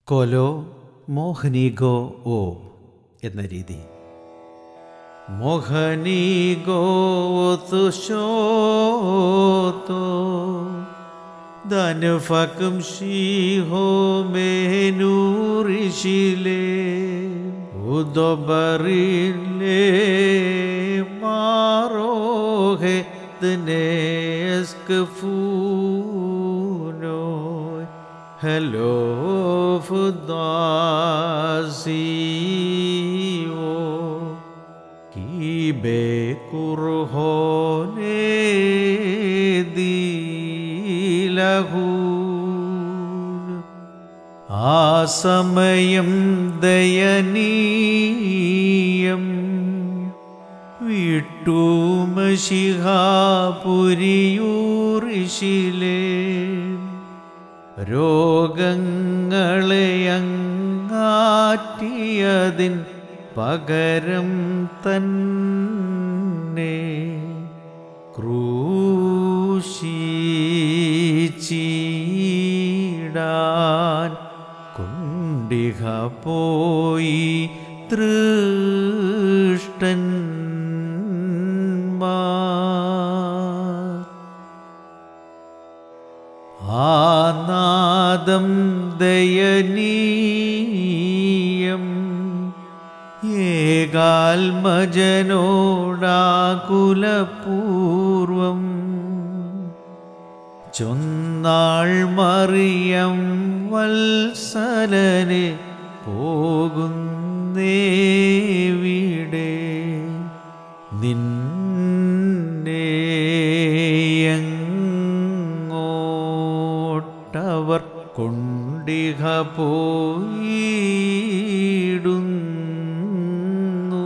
കൊലോ മോഹനീഗോ ഓ എന്ന രീതി മോഹനീഗോ തുശോത്തോ ധനുഫക്കും ഷീഹോ മേനൂറിഷിലേ ഉദോബറിലേ മാറോഹെ ദനേസ്കഫൂനോയ് ഹലോ ഫുദാസിയോ കീബേ കുർഹോനേ ദീലഹൂൻ ആ സമയം ദയനീയം വിട്ടുമശിഹാപുരിയൂറിഷിലേ രോഗങ്ങളെ അങ്ങാറ്റിയതിൻ പകരം തന്നെ ക്രൂശിച്ചിടാൻ കുണ്ടിഹ പോയി തൃഷ്ടന്മാർ ആനാദം ദയനീയം ഏകാൽമജനോടാകുലപൂർവം ചൊന്നാൾ മറിയം വത്സലനെ പോകുന്നേവിടെ നിന്നേയങ്ങോട്ടവർ കൊണ്ടിഹ പോയിടുന്നു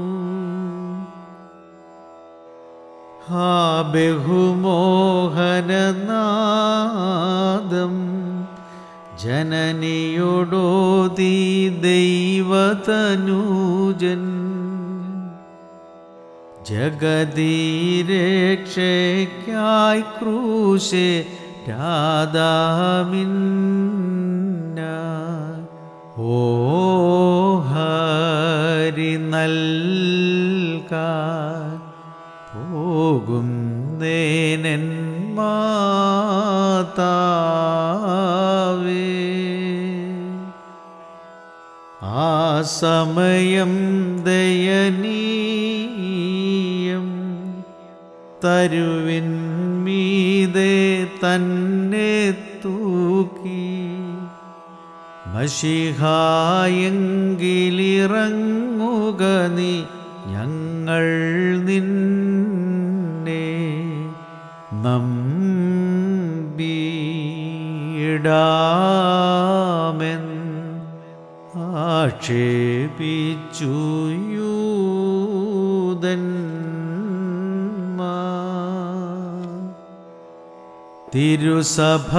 ഹാ ബഹുമോഹനനാദം ജനനിയൊടോതി ദൈവതനൂജൻ ജഗതീരക്ഷയ്ക്കായി ക്രൂശെ രാധാമിന്ന ഓ ഹരി നൽകാൻ പോകും നേനൻ മാതാവേ ആ സമയം ദയനീയം തരുവിൻ മീതെ തന്നെ തൂക്കി മഷിഹായെങ്കിലിറങ്ങുക നീ ഞങ്ങൾ നിന്നെ നമ്പിടാമെൻ ആക്ഷേപിച്ചു യൂതന്മാർ തിരുസഭ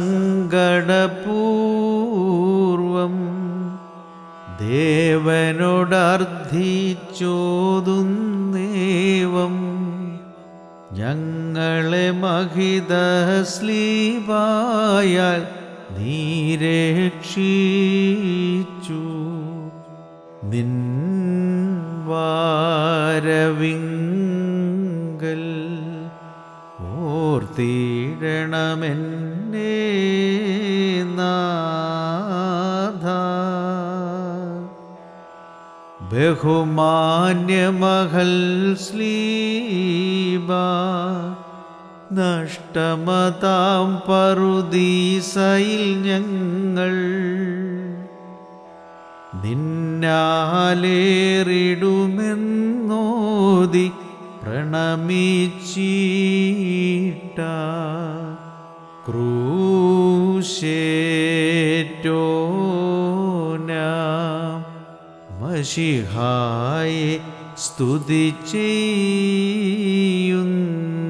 സങ്കടപൂർവം ദേവനോടർദ്ധിച്ചോതുന്നേവം ഞങ്ങളെ മഹിത സ്ലീപായാൽ നീരക്ഷിച്ചു നിൻ വാരവിങ്കൽ ഓർത്തിടണമെന്നേ നാഥ ബഹുമാന്യമഹൽ സ്ലീബ നഷ്ടമതാം പറുദീസയിൽ ഞങ്ങൾ നിന്നാലേറിടുമെന്നോതി പ്രണമിച്ചീട്ട ക്രൂശേറ്റോന മഷിഹായെ സ്തുതി ചെയ്യുന്നു